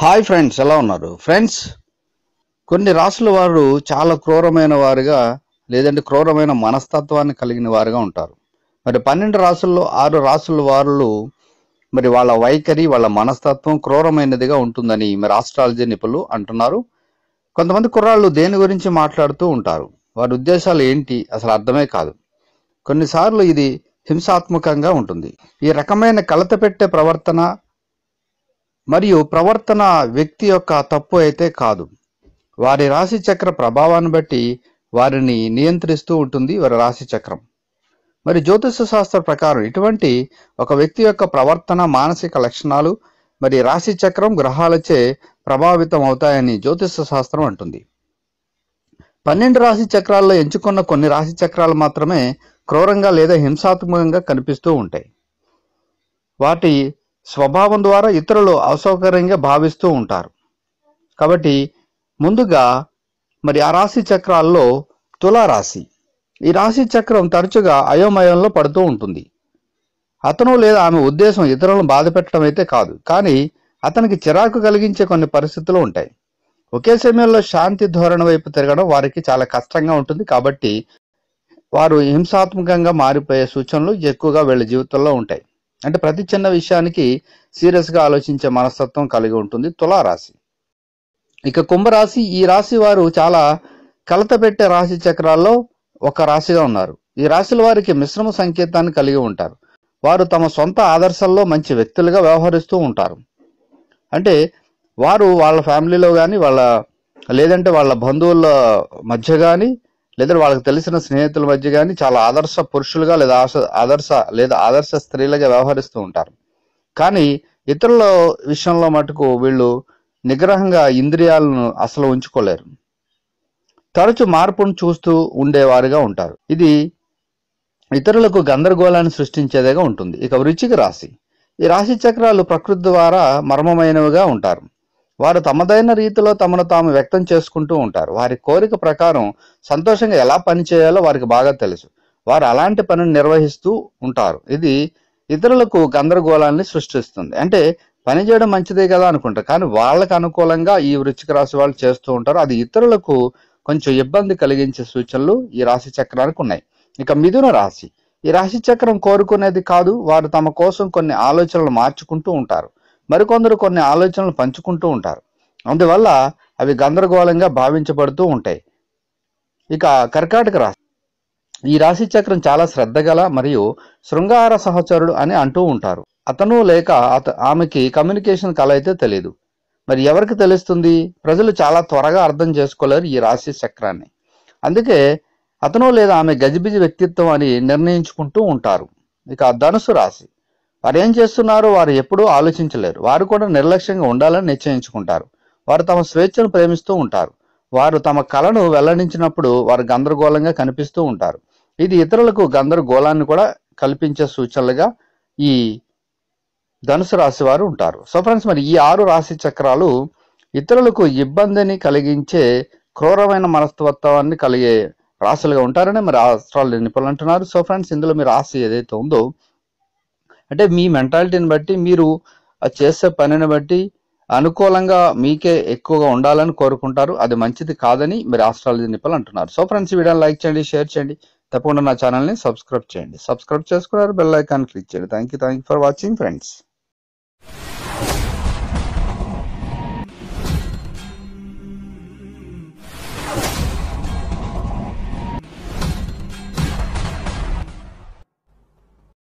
hi friends ఎలా ఉన్నారు friends కొన్ని రాసుల వారు చాలా క్రూరమైన వారుగా లేదంటే క్రూరమైన మనస్తత్వాన్ని కలిగిన వారుగా ఉంటారు మరి పన్నెండు రాసుల్లో ఆరు రాసుల వారు మరి వాళ్ళ వైఖరి వాళ్ళ మనస్తత్వం క్రూరమైనదిగా ఉంటుందని మరి ఆస్ట్రాలజీ నిపుణులు అంటున్నారు కొంతమంది కుర్రాళ్ళు దేని గురించి మాట్లాడుతూ ఉంటారు వారి ఉద్దేశాలు ఏంటి అసలు అర్థమే కాదు కొన్నిసార్లు ఇది హింసాత్మకంగా ఉంటుంది ఈ రకమైన కలత పెట్టే ప్రవర్తన మరియు ప్రవర్తన వ్యక్తి యొక్క తప్పు అయితే కాదు వారి రాశి చక్ర ప్రభావాన్ని బట్టి వారిని నియంత్రిస్తూ ఉంటుంది వారి రాశి చక్రం మరి జ్యోతిష శాస్త్ర ప్రకారం ఇటువంటి ఒక వ్యక్తి యొక్క ప్రవర్తన మానసిక లక్షణాలు మరి రాశి చక్రం గ్రహాలచే ప్రభావితం అవుతాయని జ్యోతిష శాస్త్రం అంటుంది పన్నెండు రాశి చక్రాల్లో ఎంచుకున్న కొన్ని రాశి చక్రాలు మాత్రమే క్రూరంగా లేదా హింసాత్మకంగా కనిపిస్తూ ఉంటాయి వాటి స్వభావం ద్వారా ఇతరులు అసౌకర్యంగా భావిస్తూ ఉంటారు కాబట్టి ముందుగా మరి ఆ రాశి చక్రాల్లో తులారాశి ఈ రాశి చక్రం తరచుగా అయోమయంలో పడుతూ ఉంటుంది అతను లేదా ఆమె ఉద్దేశం ఇతరులను బాధ పెట్టడం అయితే కాదు కానీ అతనికి చిరాకు కలిగించే కొన్ని పరిస్థితులు ఉంటాయి ఒకే సమయంలో శాంతి ధోరణి వైపు తిరగడం వారికి చాలా కష్టంగా ఉంటుంది కాబట్టి వారు హింసాత్మకంగా మారిపోయే సూచనలు ఎక్కువగా వీళ్ళ జీవితంలో ఉంటాయి అంటే ప్రతి చిన్న విషయానికి సీరియస్ గా ఆలోచించే మనస్తత్వం కలిగి ఉంటుంది తులారాశి ఇక కుంభరాశి ఈ రాశి వారు చాలా కలత పెట్టే రాశి చక్రాల్లో ఒక రాశిగా ఉన్నారు ఈ రాశుల వారికి మిశ్రమ సంకేతాన్ని కలిగి ఉంటారు వారు తమ సొంత ఆదర్శాల్లో మంచి వ్యక్తులుగా వ్యవహరిస్తూ ఉంటారు అంటే వారు వాళ్ళ ఫ్యామిలీలో కానీ వాళ్ళ లేదంటే వాళ్ళ బంధువుల మధ్య కానీ లేదా వాళ్ళకి తెలిసిన స్నేహితుల మధ్య కానీ చాలా ఆదర్శ పురుషులుగా లేదా ఆశ- ఆదర్శ లేదా ఆదర్శ స్త్రీలుగా వ్యవహరిస్తూ ఉంటారు కానీ ఇతరుల విషయంలో మటుకు వీళ్ళు నిగ్రహంగా ఇంద్రియాలను అసలు ఉంచుకోలేరు తరచు మార్పును చూస్తూ ఉండేవారుగా ఉంటారు ఇది ఇతరులకు గందరగోళాన్ని సృష్టించేదిగా ఉంటుంది ఇక వృచ్చిక రాశి ఈ రాశి చక్రాలు ప్రకృతి ద్వారా మర్మమైనవిగా ఉంటారు వారు తమదైన రీతిలో తమను తాము వ్యక్తం చేసుకుంటూ ఉంటారు వారి కోరిక ప్రకారం సంతోషంగా ఎలా పని చేయాలో వారికి బాగా తెలుసు వారు అలాంటి పనిని నిర్వహిస్తూ ఉంటారు ఇది ఇతరులకు గందరగోళాన్ని సృష్టిస్తుంది అంటే పని చేయడం మంచిదే కదా అనుకుంటారు కానీ వాళ్ళకు అనుకూలంగా ఈ వృచ్చిక రాశి వాళ్ళు చేస్తూ ఉంటారు అది ఇతరులకు కొంచెం ఇబ్బంది కలిగించే సూచనలు ఈ రాశి చక్రానికి ఉన్నాయి ఇక మిథున రాశి ఈ రాశి చక్రం కోరుకునేది కాదు వారు తమ కోసం కొన్ని ఆలోచనలు మార్చుకుంటూ ఉంటారు మరికొందరు కొన్ని ఆలోచనలు పంచుకుంటూ ఉంటారు అందువల్ల అవి గందరగోళంగా భావించబడుతూ ఉంటాయి ఇక కర్కాటక రాశి ఈ రాశి చక్రం చాలా శ్రద్ధగల మరియు శృంగార సహచరుడు అని అంటూ ఉంటారు అతను లేక అత ఆమెకి కమ్యూనికేషన్ కల అయితే తెలియదు మరి ఎవరికి తెలుస్తుంది ప్రజలు చాలా త్వరగా అర్థం చేసుకోలేరు ఈ రాశి చక్రాన్ని అందుకే అతను లేదా ఆమె గజిబిజి వ్యక్తిత్వం అని నిర్ణయించుకుంటూ ఉంటారు ఇక ధనుసు రాశి వారు ఏం చేస్తున్నారో వారు ఎప్పుడూ ఆలోచించలేరు వారు కూడా నిర్లక్ష్యంగా ఉండాలని నిశ్చయించుకుంటారు వారు తమ స్వేచ్ఛను ప్రేమిస్తూ ఉంటారు వారు తమ కళను వెల్లడించినప్పుడు వారు గందరగోళంగా కనిపిస్తూ ఉంటారు ఇది ఇతరులకు గందరగోళాన్ని కూడా కల్పించే సూచనలుగా ఈ ధనుసు రాశి వారు ఉంటారు సో ఫ్రెండ్స్ మరి ఈ ఆరు రాశి చక్రాలు ఇతరులకు ఇబ్బందిని కలిగించే క్రూరమైన మనస్తత్వాన్ని కలిగే రాశులుగా ఉంటారని మరి ఆస్ట్రాలజీ నిపుణులు అంటున్నారు సో ఫ్రెండ్స్ ఇందులో మీ రాశి ఏదైతే ఉందో అంటే మీ మెంటాలిటీని బట్టి మీరు ఆ చేసే పనిని బట్టి అనుకూలంగా మీకే ఎక్కువగా ఉండాలని కోరుకుంటారు అది మంచిది కాదని మీరు ఆస్ట్రాలజీ నిపుణులు అంటున్నారు సో ఫ్రెండ్స్ ఈ వీడియోని లైక్ చేయండి షేర్ చేయండి తప్పకుండా నా ఛానల్ని సబ్స్క్రైబ్ చేయండి సబ్స్క్రైబ్ చేసుకున్నారు బెల్ ఐకాన్ క్లిక్ చేయండి thank you thank you for watching friends